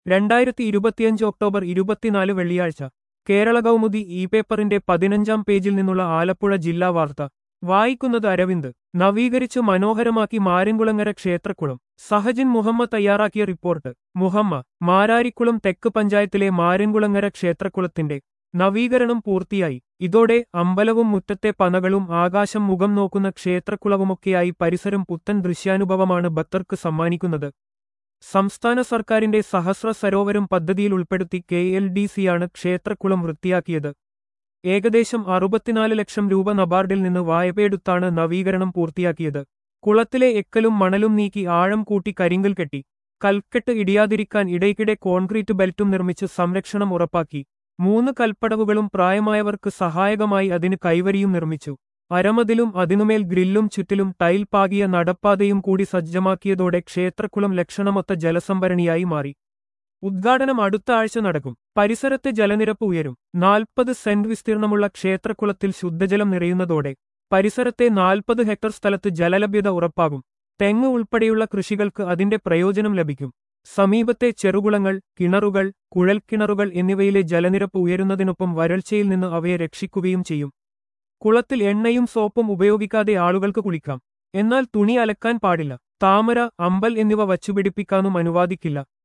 രണ്ടായിരത്തി ഇരുപത്തിയഞ്ച് ഒക്ടോബർ ഇരുപത്തിനാല് വെള്ളിയാഴ്ച കേരള കൗമുദി ഇ പേപ്പറിന്റെ പതിനഞ്ചാം പേജിൽ നിന്നുള്ള ആലപ്പുഴ ജില്ലാ വാർത്ത വായിക്കുന്നത് അരവിന്ദ് നവീകരിച്ചു മനോഹരമാക്കി മാരിൻകുളങ്ങര ക്ഷേത്രക്കുളം സഹജിൻ മുഹമ്മദ് തയ്യാറാക്കിയ റിപ്പോർട്ട് മുഹമ്മ മാരാരിക്കുളം തെക്ക് പഞ്ചായത്തിലെ മാരിൻകുളങ്ങര ക്ഷേത്രക്കുളത്തിന്റെ നവീകരണം പൂർത്തിയായി ഇതോടെ അമ്പലവും മുറ്റത്തെ പനകളും ആകാശം മുഖം നോക്കുന്ന ക്ഷേത്രക്കുളവുമൊക്കെയായി പരിസരം പുത്തൻ ദൃശ്യാനുഭവമാണ് ഭക്തർക്ക് സമ്മാനിക്കുന്നത് സംസ്ഥാന സർക്കാരിന്റെ സഹസ്ര സരോവരം പദ്ധതിയിൽ ഉൾപ്പെടുത്തി കെ എൽ ഡി സിയാണ് ക്ഷേത്രക്കുളം വൃത്തിയാക്കിയത് ഏകദേശം അറുപത്തിനാല് ലക്ഷം രൂപ നബാർഡിൽ നിന്ന് വായ്പയെടുത്താണ് നവീകരണം പൂർത്തിയാക്കിയത് കുളത്തിലെ എക്കലും മണലും നീക്കി ആഴം കൂട്ടി കരിങ്കൽ കെട്ടി കൽക്കെട്ട് ഇടിയാതിരിക്കാൻ ഇടയ്ക്കിടെ കോൺക്രീറ്റ് ബെൽറ്റും നിർമ്മിച്ച് സംരക്ഷണം ഉറപ്പാക്കി മൂന്ന് കൽപ്പടവുകളും പ്രായമായവർക്ക് സഹായകമായി അതിന് കൈവരിയും നിർമ്മിച്ചു അരമതിലും അതിനുമേൽ ഗ്രില്ലും ചുറ്റിലും ടൈൽ പാകിയ നടപ്പാതയും കൂടി സജ്ജമാക്കിയതോടെ ക്ഷേത്രക്കുളം ലക്ഷണമൊത്ത ജലസംഭരണിയായി മാറി ഉദ്ഘാടനം അടുത്ത ആഴ്ച നടക്കും പരിസരത്തെ ജലനിരപ്പ് ഉയരും നാൽപ്പത് സെന്റ് വിസ്തീർണമുള്ള ക്ഷേത്രക്കുളത്തിൽ ശുദ്ധജലം നിറയുന്നതോടെ പരിസരത്തെ നാൽപ്പത് ഹെക്ടർ സ്ഥലത്ത് ജലലഭ്യത ഉറപ്പാകും തെങ്ങ് ഉൾപ്പെടെയുള്ള കൃഷികൾക്ക് അതിന്റെ പ്രയോജനം ലഭിക്കും സമീപത്തെ ചെറുകുളങ്ങൾ കിണറുകൾ കുഴൽക്കിണറുകൾ എന്നിവയിലെ ജലനിരപ്പ് ഉയരുന്നതിനൊപ്പം വരൾച്ചയിൽ നിന്ന് അവയെ രക്ഷിക്കുകയും ചെയ്യും കുളത്തിൽ എണ്ണയും സോപ്പും ഉപയോഗിക്കാതെ ആളുകൾക്ക് കുളിക്കാം എന്നാൽ തുണി അലക്കാൻ പാടില്ല താമര അമ്പൽ എന്നിവ വച്ചുപിടിപ്പിക്കാനും അനുവാദിക്കില്ല